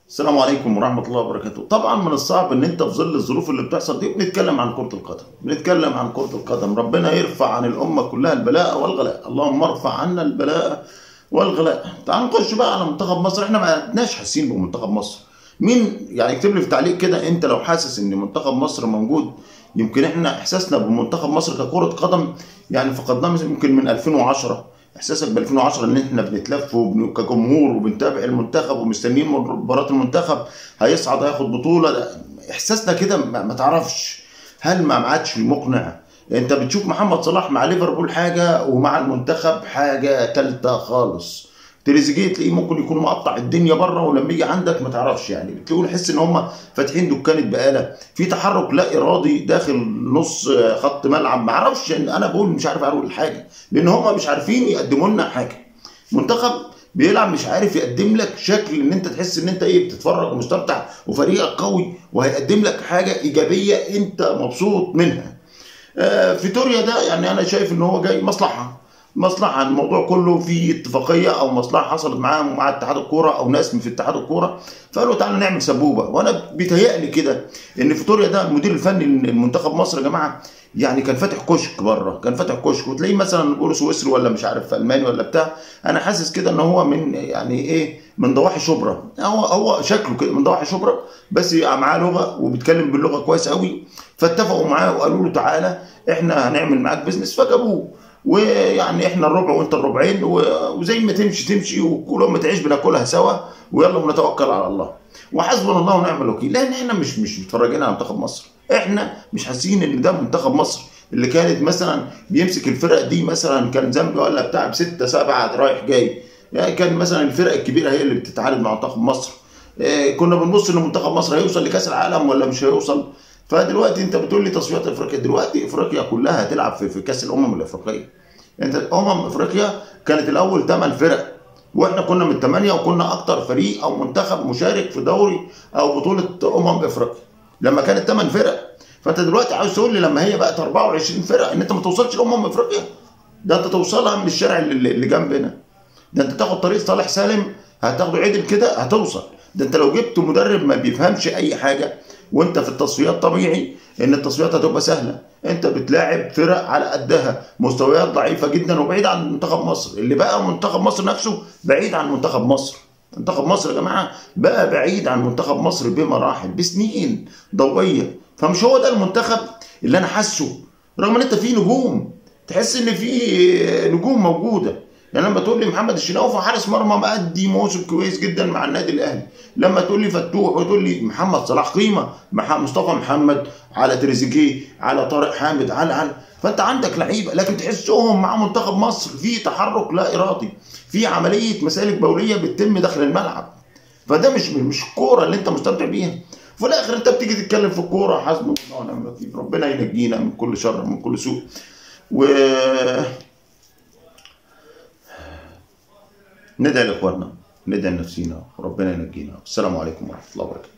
السلام عليكم ورحمة الله وبركاته طبعا من الصعب ان انت في ظل الظروف اللي بتحصل دي بنتكلم عن كرة القدم بنتكلم عن كرة القدم ربنا يرفع عن الأمة كلها البلاء والغلاء اللهم ارفع عنا البلاء والغلاء تعال نخش بقى على منتخب مصر احنا ما عدناش حاسين بمنتخب مصر مين يعني اكتب لي في تعليق كده انت لو حاسس ان منتخب مصر موجود يمكن احنا احساسنا بمنتخب مصر ككرة قدم يعني فقدناه مثلا يمكن من 2010 احساسك ب 2010 ان احنا بنتلف وبن- كجمهور وبنتابع المنتخب ومستنيين مباراه المنتخب هيصعد هياخد بطوله ده احساسنا كده ما ما تعرفش هل ما عادش مقنع انت بتشوف محمد صلاح مع ليفربول حاجه ومع المنتخب حاجه تالته خالص تريزيجيه تلاقيه ممكن يكون مقطع الدنيا بره ولما يجي عندك ما تعرفش يعني بتقول حس ان هم فاتحين دكانه بقاله في تحرك لا ارادي داخل نص خط ملعب ما اعرفش انا بقول مش عارف اقول حاجه لان هم مش عارفين يقدموا لنا حاجه منتخب بيلعب مش عارف يقدم لك شكل ان انت تحس ان انت ايه بتتفرج ومستمتع وفريقك قوي وهيقدم لك حاجه ايجابيه انت مبسوط منها آه، فيتوريا ده يعني انا شايف ان هو جاي مصلحه مصلحه الموضوع كله في اتفاقيه او مصلحه حصلت معاه مع اتحاد الكوره او ناس من في اتحاد الكوره فقالوا تعالى نعمل سبوبه وانا بيتهيألي كده ان فيتوريا ده المدير الفني لمنتخب مصر يا جماعه يعني كان فاتح كشك بره كان فاتح كشك وتلاقيه مثلا بيقولوا سويسري ولا مش عارف الماني ولا بتاع انا حاسس كده ان هو من يعني ايه من ضواحي شبرا هو هو شكله كده من ضواحي شبرا بس معاه لغه وبيتكلم باللغه كويس قوي فاتفقوا معاه وقالوا له تعالى احنا هنعمل معاك بيزنس فجابوه ويعني احنا الربع وانت الربعين و- وزي ما تمشي تمشي وكل ما تعيش بناكلها سوا ويلا ونتوكل على الله وحسبنا الله ونعم الوكيل لان احنا مش مش متفرجين على منتخب مصر احنا مش حاسين ان ده منتخب مصر اللي كانت مثلا بيمسك الفرق دي مثلا كان زامبيا ولا بتاع بستة سبعة رايح جاي يعني كان مثلا الفرق الكبيره هي اللي بتتعارض مع منتخب مصر إيه، كنا بنبص ان منتخب مصر هيوصل لكاس العالم ولا مش هيوصل فدلوقتي انت بتقول لي تصفيات افريقيا دلوقتي افريقيا كلها هتلعب في, في كاس الامم الافريقيه انت امم افريقيا كانت الاول 8 فرق واحنا كنا من الثمانيه وكنا اكتر فريق او منتخب مشارك في دوري او بطوله امم افريقيا لما كانت 8 فرق فانت دلوقتي عاوز تقول لي لما هي بقت 24 فرقه ان انت ما توصلش لامم افريقيا ده انت توصلها من الشارع اللي, اللي جنبنا ده انت تاخد طريق صالح سالم هتاخده عدل كده هتوصل ده انت لو جبت مدرب ما بيفهمش اي حاجه وانت في التصفيات طبيعي ان التصفيات هتبقى سهله انت بتلاعب فرق على قدها مستويات ضعيفه جدا وبعيد عن منتخب مصر اللي بقى منتخب مصر نفسه بعيد عن منتخب مصر منتخب مصر يا جماعه بقى بعيد عن منتخب مصر بمراحل بسنين ضوئيه فمش هو ده المنتخب اللي انا حاسه رغم ان انت فيه نجوم تحس ان في نجوم موجوده يعني لما تقول لي محمد الشناوي حارس مرمى مأدي موسم كويس جدا مع النادي الاهلي لما تقول لي فتوح وتقول لي محمد صلاح قيمه مع مصطفى محمد على تريزيجيه على طارق حامد على على فانت عندك لعيبه لكن تحسهم مع منتخب مصر في تحرك لا ارادي في عمليه مسالك بوليه بتتم داخل الملعب فده مش مش الكوره اللي انت مستمتع بيها في الاخر انت بتيجي تتكلم في الكوره حسبنا الله ونعم الوكيل ربنا ينجينا من كل شر من كل سوء و ندعي لاخواننا ندعي لنفسينا وربنا ينجينا السلام عليكم ورحمه الله وبركاته